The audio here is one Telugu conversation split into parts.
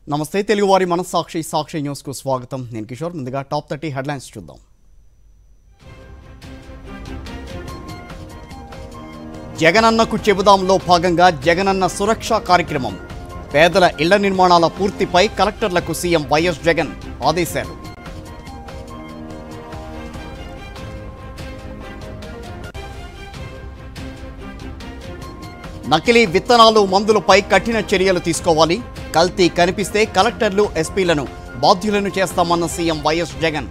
నమస్తే తెలుగువారి మనస్సాక్షి సాక్షి న్యూస్కు స్వాగతం నేను కిషోర్ ముందుగా టాప్ థర్టీ హెడ్లైన్స్ చూద్దాం జగనన్నకు చెబుదాంలో భాగంగా జగనన్న సురక్ష కార్యక్రమం పేదల ఇళ్ల నిర్మాణాల పూర్తిపై కలెక్టర్లకు సీఎం వైఎస్ జగన్ ఆదేశాలు నకిలీ విత్తనాలు మందులపై కఠిన చర్యలు తీసుకోవాలి కల్తీ కనిపిస్తే కలెక్టర్లు ఎస్పీలను బాధ్యులను చేస్తామన్న CM YS Jagan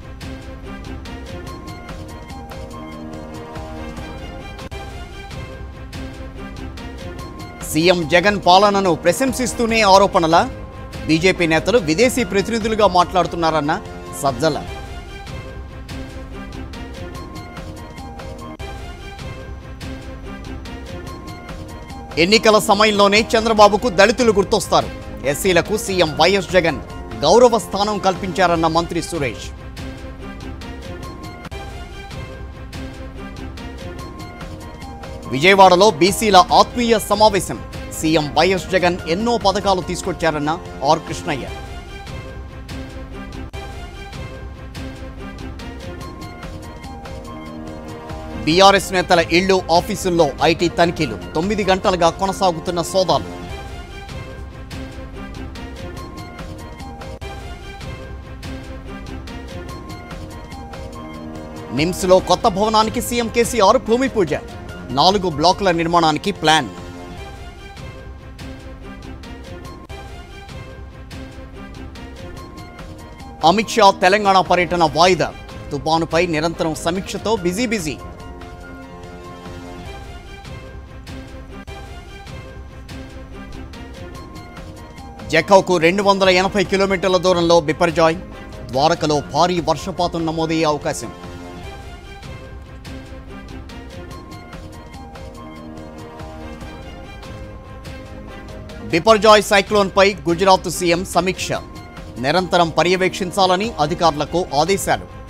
CM Jagan పాలనను ప్రశంసిస్తూనే ఆరోపణల బీజేపీ నేతలు విదేశీ ప్రతినిధులుగా మాట్లాడుతున్నారన్న సజ్జల ఎన్నికల సమయంలోనే చంద్రబాబుకు దళితులు గుర్తొస్తారు ఎస్సీలకు సీఎం వైఎస్ జగన్ గౌరవ స్థానం కల్పించారన్న మంత్రి సురేష్ విజయవాడలో బీసీల ఆత్మీయ సమావేశం సీఎం వైఎస్ జగన్ ఎన్నో పథకాలు తీసుకొచ్చారన్న ఆర్ కృష్ణయ్య బీఆర్ఎస్ నేతల ఇళ్లు ఆఫీసుల్లో ఐటీ తనిఖీలు తొమ్మిది గంటలుగా కొనసాగుతున్న సోదాలు నిమ్స్లో కొత్త భవనానికి సీఎం కేసీఆర్ భూమి పూజ నాలుగు బ్లాకుల నిర్మాణానికి ప్లాన్ అమిత్ షా తెలంగాణ పర్యటన వాయిదా తుపానుపై నిరంతరం సమీక్షతో బిజీ బిజీ జఖౌకు రెండు వందల ఎనభై కిలోమీటర్ల దూరంలో బిపర్జాయ్ ద్వారకలో భారీ వర్షపాతం నమోదయ్యే అవకాశం బిపర్జాయ్ సైక్లోన్పై గుజరాత్ సీఎం సమీక్ష నిరంతరం పర్యవేక్షించాలని అధికారులకు ఆదేశాలు